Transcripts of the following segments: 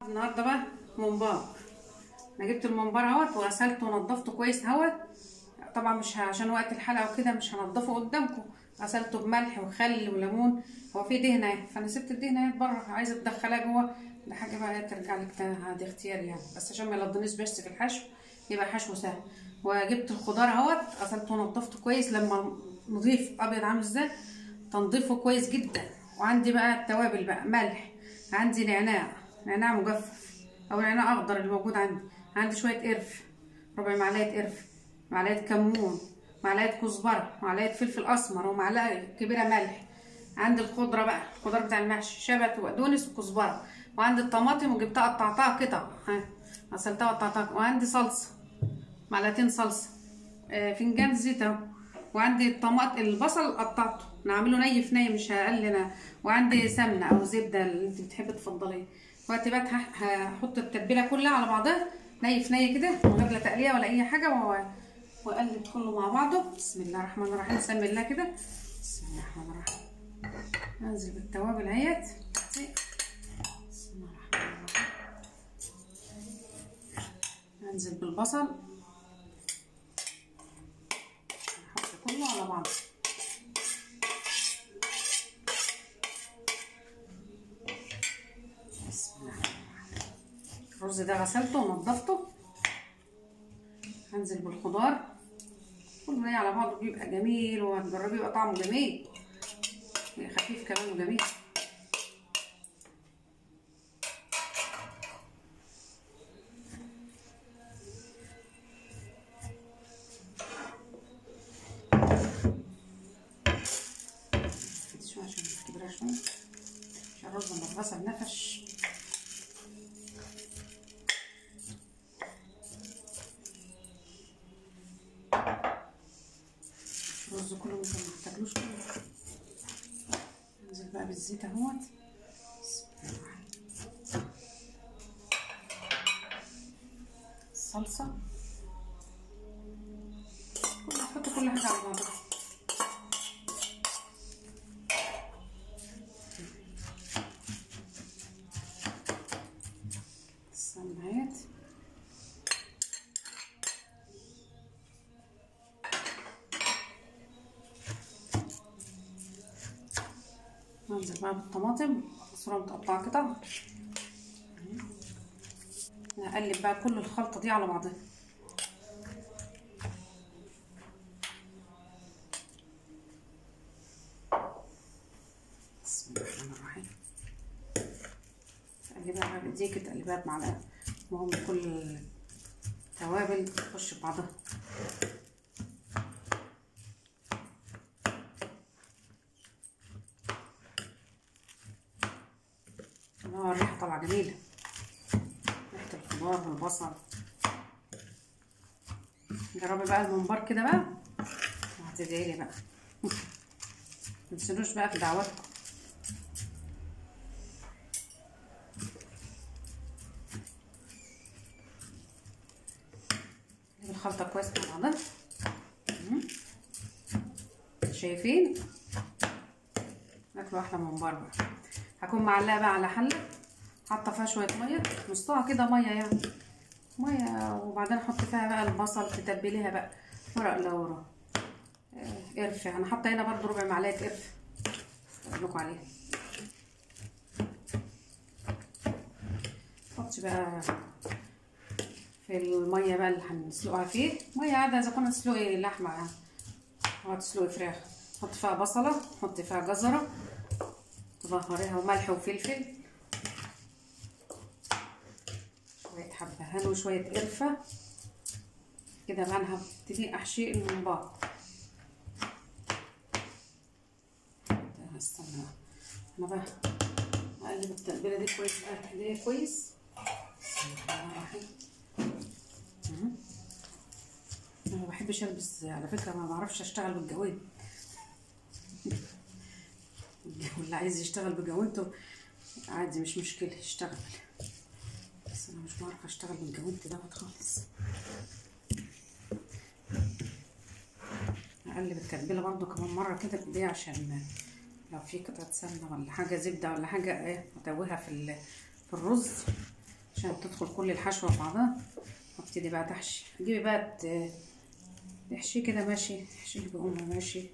النهارده بقى ممبار انا جبت الممبار اهوت وغسلته ونضفته كويس اهوت طبعا مش ه- عشان وقت الحلقه وكده مش هنضفه قدامكم غسلته بملح وخل وليمون هو في دهنه اهي فانا سبت الدهنه اهي بره عايزه تدخلها جوه ده حاجه بقى ترجع لك تا- دي اختيار يعني بس عشان ما يلضنيش بس في الحشو يبقى حشو سهل وجبت الخضار اهوت غسلته ونضفته كويس لما نضيف ابيض عامل ازاي تنظيفه كويس جدا وعندي بقى التوابل بقى ملح عندي نعناع نعناع مجفف او نعناع اخضر اللي موجود عندي عندي شويه قرف ربع معلقه قرف معلقه كمون معلقه كزبره معلقه فلفل اسمر ومعلقه كبيره ملح عندي الخضره بقى الخضار بتاع المحشي شبت وبقدونس وكزبره وعندي الطماطم وجبتها قطعتها قطع ها غسلتها وقطعتها وعندي صلصه معلقتين صلصه آه، فنجان زيت اهو وعندي الطماط البصل قطعته انا عامله ني في ني مش هقل انا وعندي سمنه او زبده اللي انت بتحبي تفضليه وقت بقى هح- هحط التتبيله كلها على بعضها ني في ني كده من غير لا تقليه ولا اي حاجه و- واقلب كله مع بعضه بسم الله الرحمن الرحيم سمي الله كده بسم الله الرحمن الرحيم انزل بالتوابل اهيت بسم الله الرحمن الرحيم انزل بالبصل نحط كله على بعضه بسم الله الرحمن الرحيم. الرز ده غسلته ونضفته هنزل بالخضار كله ده على بعضه بيبقى جميل وهتجربيه يبقى طعمه جميل بيبقى خفيف كمان وجميل شوية عشان نختبرها شوية عشان الرز لما اتغسل نفش الرز كله ممكن ما نحتاجلوش كله ننزل بقى بالزيت اهوت بسم الله الرحمن الرحيم. الصلصة كل نحط كل حاجة على بعضها السماعات ننزل بقى بالطماطم مقصورة متقطعة قطع نقلب بقى كل الخلطة دي على بعضها بسم الله الرحمن الرحيم تقلبها بقى بايديك تقلبها بمعلقة المهم كل التوابل تخش في بعضها الله الريحة طالعة جميلة ريحة الخضار والبصل جربي بقى الممبار كده بقى وهتدعيلي بقى متنسونوش بقى في دعواتكم نجيب الخلطة كويس مع بعضها مم. شايفين ناكلوا احلى ممبار بقى هكون معلقه بقى على حله حاطه فيها شويه ميه نصها كده ميه يعني ميه وبعدين احط فيها بقى البصل تتبليها بقى ورق لورا آه، قرفه انا حاطه هنا برضو ربع معلقه قرفه اقول لكم عليها حطي بقى في الميه بقى اللي هنسلقها فيه ميه عادة اذا كنا تسلقي لحمه يعني او تسلقي فراخ حطي فيها بصله حطي فيها جزره تبهريها وملح وفلفل شويه حبهان وشويه قرفه كده بقى انا هبتدي احشي الممبار ده هستنى انا بقى اقلب التتبيله دي كويس بقى تحليه كويس بسم الله الرحمن الرحيم مم. انا ما بحبش البس على فكره ما بعرفش اشتغل بالجواد واللي عايز يشتغل بجوانته عادي مش مشكله يشتغل بس انا مش بعرف اشتغل بالجوانت دوت خالص اقلب التتبيله برضو كمان مره كده بايديا عشان لو في قطعه سمنه ولا حاجه زبده ولا حاجه ايه اتوهها في ال- في الرز عشان تدخل كل الحشوة في بعضها وابتدي بقى تحشي تجيبي بقى ت- تحشيه كده ماشي تحشيه بأمه ماشي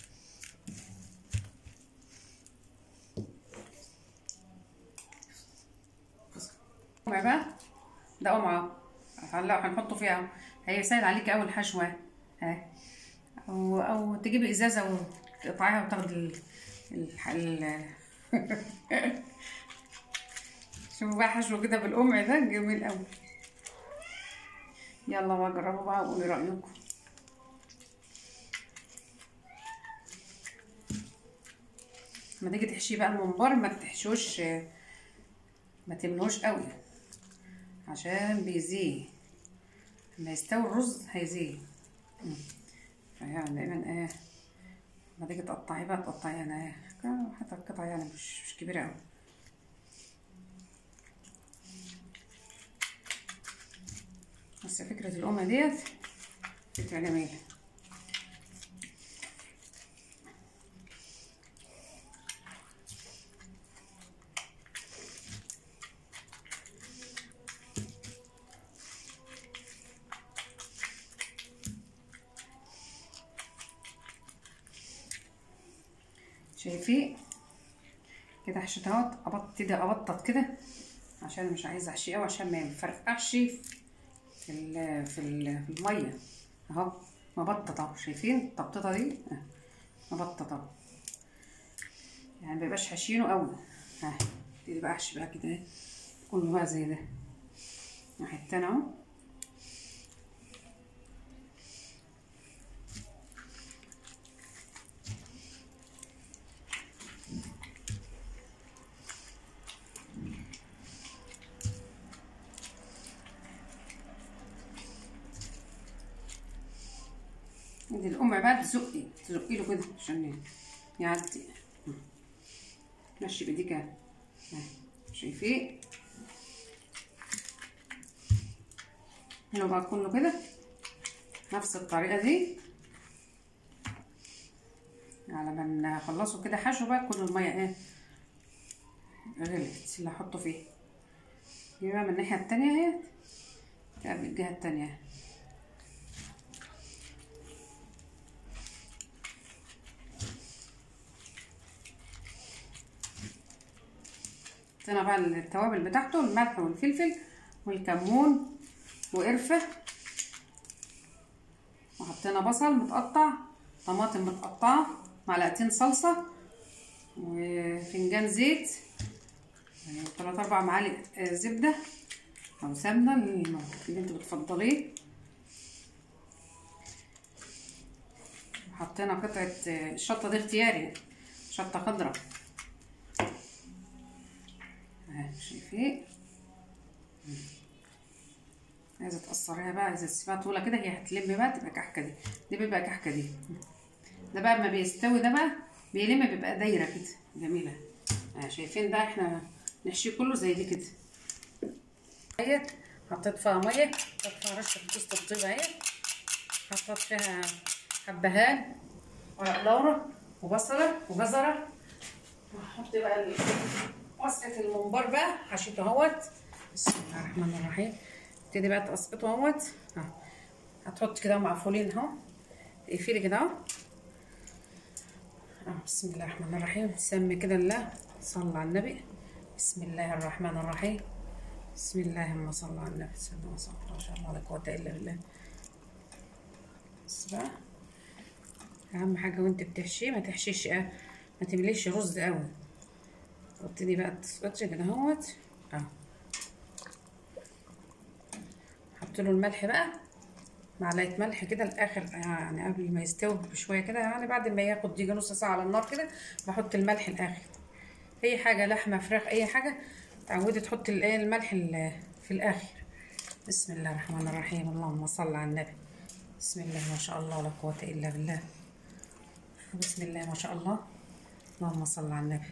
قمع بقى ده قمعة هنعلقه هنحطه فيها اهو هيسهل عليكي أول حشوة ها أو أو تجيبي إزازة وتقطعيها وتاخدي ال ال ال شوفوا بقى حشو كده بالقمع ده جميل أوي يلا بقى جربوا بقى وقولي رأيكم لما تيجي تحشيه بقى الممبار ما تحشوش ما تملوش قوي عشان بيزيه لما يستوي الرز هيزيه مم. فيعني دايما ايه لما تيجي تقطعيه بقى تقطعيه انا ايه حتى القطعة يعني مش مش كبيرة قوي بس فكرة الأمة ديت فكرة جميلة شايفين كده حشيت اهوت ابتدي ابطط كده عشان مش عايزه احشيه قوي عشان ما يفرقعش في ال في ال في الميه اهو مبطط اهو شايفين التبطيطه دي اه مبطط اهو يعني مبيبقاش حاشينه قوي ها ابتدي بقى احشي بقى كده ايه كله بقى زي ده الناحيه التانيه اهو دي الأم بقى تزقي تزقي له كده عشان يعدي مشي بايديك اهي شايفين هنا بقى كله كده نفس الطريقة دي على ما نخلصه كده حشو بقى كل المية ايه غلت اللي هحطه فيه دي بقى من الناحية التانية اهي كده من الجهة التانية اهي حطينا بقى التوابل بتاعته الملح والفلفل والكمون وقرفة وحطينا بصل متقطع طماطم متقطعة معلقتين صلصة وفنجان زيت تلات أربع معالق زبدة أو سمنة اللي انت بتفضليه حطينا قطعة الشطة دي اختياري شطة خضراء شايفين عايزه تقصريها بقى عايزه تسيبها طويله كده هي هتلم بقى تبقى كحكه دي دي بيبقى كحكه دي ده بقى ما بيستوي ده بقى بيلم بيبقى دايره كده جميله آه شايفين ده احنا نحشيه كله زي دي كده اهي حطيت فيها ميه حطيت فيها رشه جوز الطيبه اهي حطيت فيها حبهان ورق لورا وبصله وجزره وهحط بقى وصفة الممبار بقى حشيته اهوت بسم الله الرحمن الرحيم ابتدي بقى تقسطه اهوت هتحط كده مقفولين اهو تقفلي كده اهو بسم الله الرحمن الرحيم سمي كده الله صلى على النبي بسم الله الرحمن الرحيم بسم الله اللهم صل على النبي صلى الله عليه وسلم ما شاء الله لا قوة الا بالله بس بقى اهم حاجة وانت بتحشيه ما تحشيش اه ما تمليش رز قوي وابتدي بقى تسقطي كده اهوت اهو حط له الملح بقى معلقه ملح كده الاخر يعني قبل ما يستوي بشويه كده يعني بعد ما ياخد دي نص ساعه على النار كده بحط الملح الاخر اي حاجه لحمه فراخ اي حاجه تعودي تحطي الايه الملح في الاخر بسم الله الرحمن الرحيم اللهم صل على النبي بسم الله ما شاء الله لا قوه الا بالله بسم الله ما شاء الله اللهم صل على النبي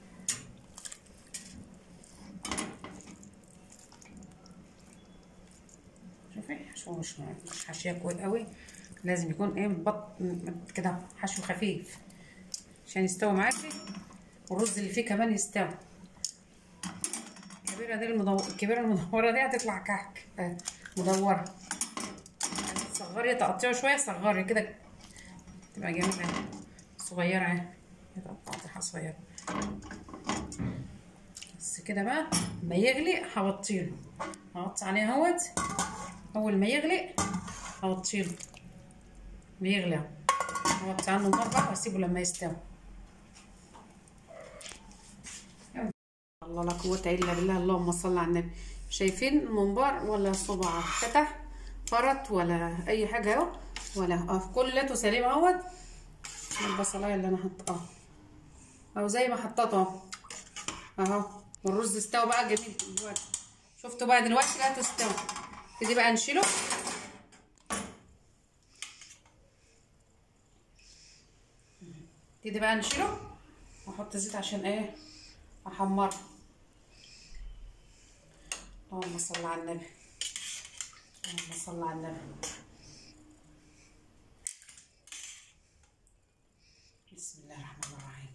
شوفي حشو مش مش حاشيه كويس قوي لازم يكون ايه مبط كده حشو خفيف عشان يستوي معاكي والرز اللي فيه كمان يستوي الكبيرة دي المدو... الكبيرة المدورة دي هتطلع كحك آه، مدورة صغري تقطيعه شوية صغري كده تبقى جميلة صغيرة اهي كده قطعها صغيرة بس كده بقى ما يغلي هوطيله هوطي عليه اهوت اول ما يغلي هوطيله بيغلي اهو هوطي عنه النار بقى واسيبه لما يستوي الله لا قوة إلا بالله اللهم صل على النبي شايفين المنبار ولا صبع فتح فرط ولا أي حاجة أهو ولا اه كلته سليم اهوت البصلاية اللي أنا حطاه أهو زي ما حطيته أهو أهو والرز استوى بقى جميل دلوقتي شفتوا بقى دلوقتي لقيته استوى كده بقى نشيله كده بقى نشيله واحط زيت عشان ايه احمره اللهم صل على النبي اللهم صل على النبي بسم الله الرحمن الرحيم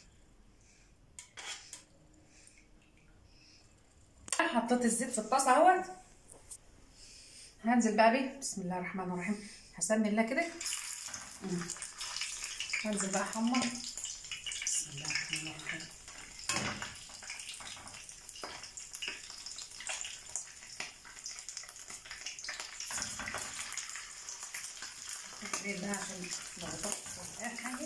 حطيت الزيت في الطاسه اهوت هنزل بقى بيه بسم الله الرحمن الرحيم هسمي الله كده مم. هنزل بقى احمر بسم الله الرحمن الرحيم ده عشان لو ضغط اي حاجه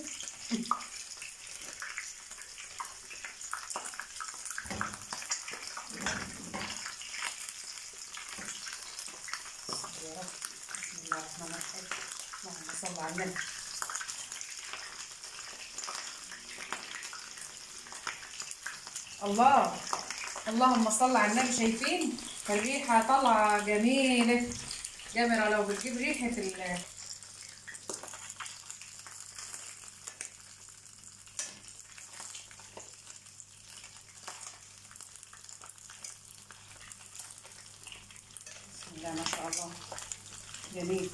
يا رب بسم الله الرحمن الرحيم اللهم صل على النبي الله اللهم صل على النبي شايفين الريحة طالعة جميلة جميلة لو بتجيب ريحة ال بسم الله ما شاء الله جميل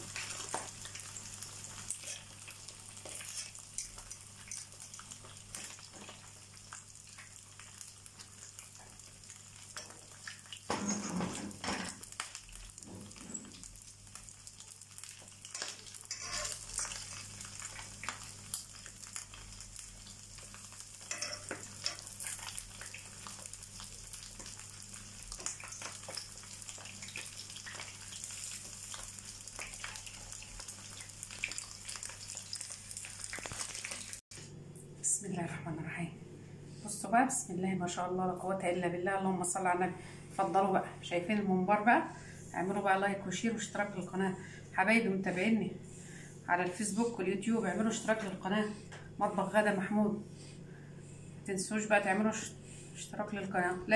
بسم الله الرحمن الرحيم بصوا بقى بسم الله ما شاء الله لا قوة إلا بالله اللهم صل على النبي اتفضلوا بقى شايفين المنبر بقى اعملوا بقى لايك وشير واشتراك للقناة حبايبي متابعيني على الفيسبوك واليوتيوب اعملوا اشتراك للقناة مطبخ غدا محمود متنسوش بقى تعملوا اشتراك للقناة